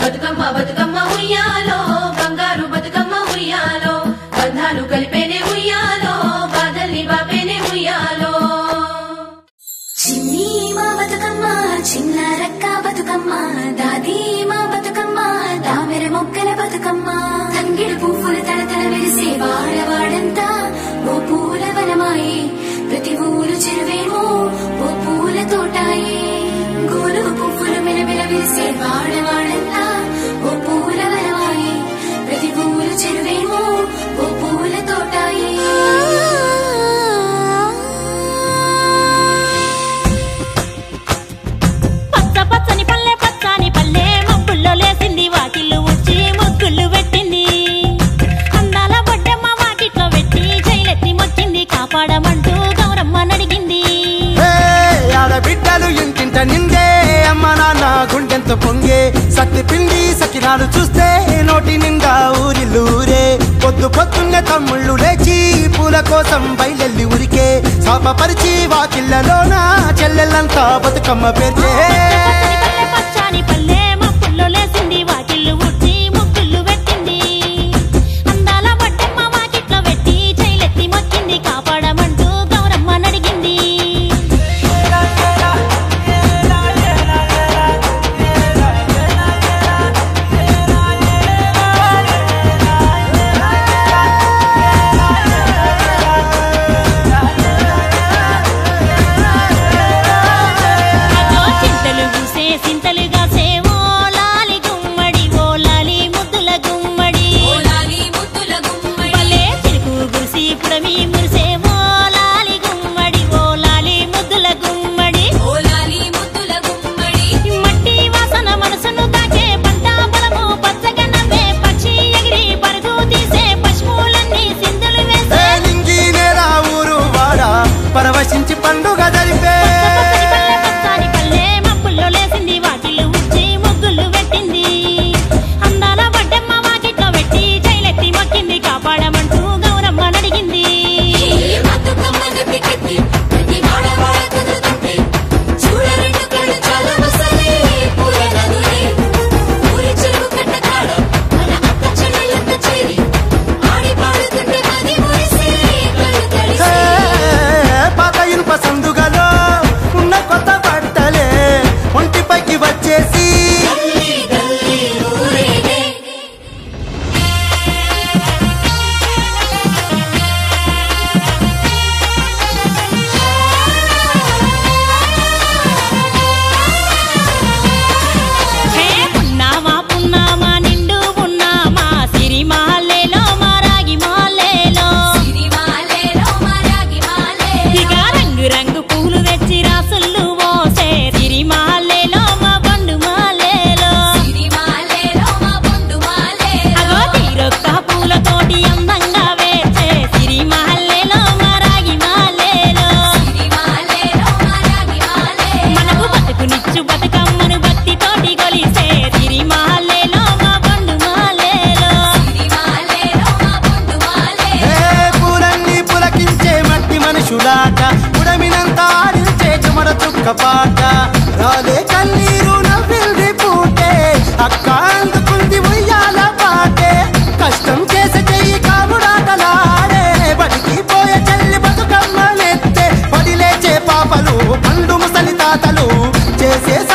బతుకమ్మ బతుకమ్మ ఉయ్యాలో బంగారు బతుకమ్మ ఉయ్యాలో బంధాలు కలిపేనే ఉయ్యాలో బాధల్ని బాపేనే ఉయ్యాలో చిన్ని మా బతుకమ్మ చిన్న రక్క బతుకమ్మ దాది మా బతుకమ్మ దామెర మొక్కల బతుకమ్మ తంగిడు పువ్వులు తడతడ వెలిసే వాడవాడంతా ఓ పూల వనమాయే ప్రతి ఊరు చెరువేమో ఓ పూల తోటాయే గోలుగు పువ్వులు మెలమెల విరిసే వాడవాడంతా ఓ పూల వనమాయే ప్రతి ఊరు చెరువేమో ఓ పూల తోటాయే పచ్చ పచ్చని పల్లె పచ్చని పల్లె మబ్బుల్లో లేసింది వాకిళ్ళు ఉచ్చి ముగ్గులు పెట్టింది అందాల బొడ్డమ్మ వాకిట్లో పెట్టి జైలెత్తి మొక్కింది కాపాడమంటూ గౌరమ్మ నడిగింది ఏ, ఆడబిడ్డలు ఇంటింట నిందే అమ్మ నాన్న గుండెంత పొంగే సత్తి పిండి సకినాలు చూస్తే నోటి నిండా ఊరిల్లూరే పొద్దు పొద్దున్నే తమ్ముళ్ళు లేచి పూల కోసం బయలెల్లి ఉరికే శాపపరిచి వాకిళ్ళలోన చెల్లెళ్ళంతా బతుకమ్మ పేర్చే పచ్చని పల్లె పచ్చని పల్లె మబ్బుల్లో లేసింది వాకిళ్ళు ఉచ్చి ముగ్గులు పెట్టింది అందాల బొడ్డమ్మ వాకిట్లో పెట్టి జైలెత్తి మొక్కింది కాపాడమంటూ గౌరమ్మ నడిగింది అదో చింతలు పూసే సింతలుగా సేవో లాలి గుమ్మడి ఓ లాలి ముద్దుల గుమ్మడి భలే చిరుకు గురిసి పుడమి మురిసేవో లాలి గుమ్మడి ఓ లాలి ముద్దుల గుమ్మడి మట్టి వాసన మనసును తాకే పంట పొలము పచ్చగా నవ్వే పక్షి ఎగిరి పరుగు తీసే పశువులన్నీ సింధులు ఏ వేసే నింగి నేల ఊరు వాడ పరవశించి పండుగ జరిపే పచ్చని పల్లె పచ్చని పల్లె మబ్బుల్లో లేసింది వాకిళ్ళు ఉచ్చి ముగ్గులు పెట్టింది అందాల బడ్డమ్మ వాకిట్లో పెట్టి జైలెత్తి మొక్కింది కాపాడమంటూ గౌరమ్మ నడిగింది ఏ, పాత ఇనుప సందుగలో ఉన్న కొత్త బట్టలే ఒంటిపైకి వచ్చేసి హే పున్నామా పున్నామా నిండు పున్నామా సిరి మహల్లేలో మా రాగి మహల్లేలో ఇక రంగు రంగు పూలు తెచ్చి రాసులు పోసే సిరి మహల్లేలో మా బండు మహల్లేలో అగో తీరొక్క పూలతోటి అందంగా వేచే సిరి మహల్లేలో మా రాగి మహల్లేలో మనకు బతుకునిచ్చు బతుకమ్మను భక్తితోటి కొలిసే సిరి మహల్లేలో మా బండు మహల్లేలో ఏ పూలన్నీ పులకించే మట్టి మనుషులాట ఉడమినంత ఆడించే చెమర చుక్క పాట రాలే కన్నీరు నవ్వింది పూటే అక్క అందుకుంది ఉయ్యాల పాటే కష్టం చేసే చెయ్యి కాముడాటలాడే బడికి పోయే చెల్లి బతుకమ్మ నెత్తే పడి లేచే పాపలు పండు ముసలి తాతలు చేసే